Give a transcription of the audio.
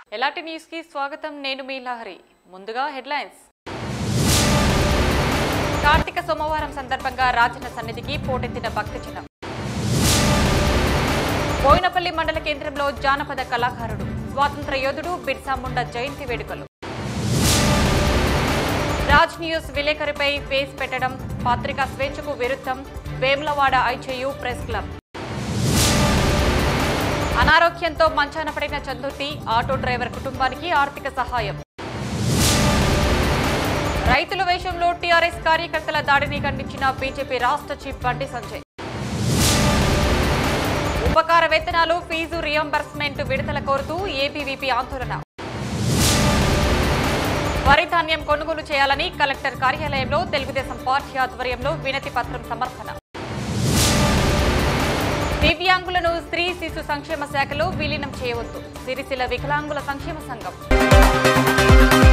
ఎలాంటి న్యూస్ కి స్వాగతం నేను మీ లహరి ముందుగా హెడ్లైన్స్ కార్తీక సోమవారం సందర్భంగా రాజన్న సన్నిధికి పోటెత్తిన భక్తజనం బోయినపల్లి మండల కేంద్రంలో జానపద కళాకారుడు స్వాతంత్ర యోధుడు బిర్సా ముండా జయంతి వేడుకలు రాజ్ న్యూస్ విలేకరిపై ఫేస్ పెట్టడం పత్రికా స్వేచ్ఛకు విరుద్ధం వేములవాడ ఐచేయు ప్రెస్ క్లబ్ అనారోగ్యంతో మంచాన పడిన చందుర్తి ఆటో డ్రైవర్ కుటుంబానికి ఆర్థిక సహాయం రైతుల వేషంలో టీఆర్ఎస్ కార్యకర్తల దాడిని ఖండించిన బీజేపీ రాష్ట్ర చీఫ్ బండి సంజయ్ ఉపకార వేతనాలు ఫీజు రియంబర్స్మెంట్ విడుదల కోరుతూ ఏబీవీపీ ఆందోళన వరి ధాన్యం కొనుగోలు చేయాలని కలెక్టర్ కార్యాలయంలో తెలుగుదేశం పార్టీ ఆధ్వర్యంలో వినతి పత్రం సమర్పణ దివ్యాంగులను స్త్రీ శిశు సంక్షేమ శాఖలో విలీనం చేయవద్దు సిరిసిల్ల వికలాంగుల సంక్షేమ సంఘం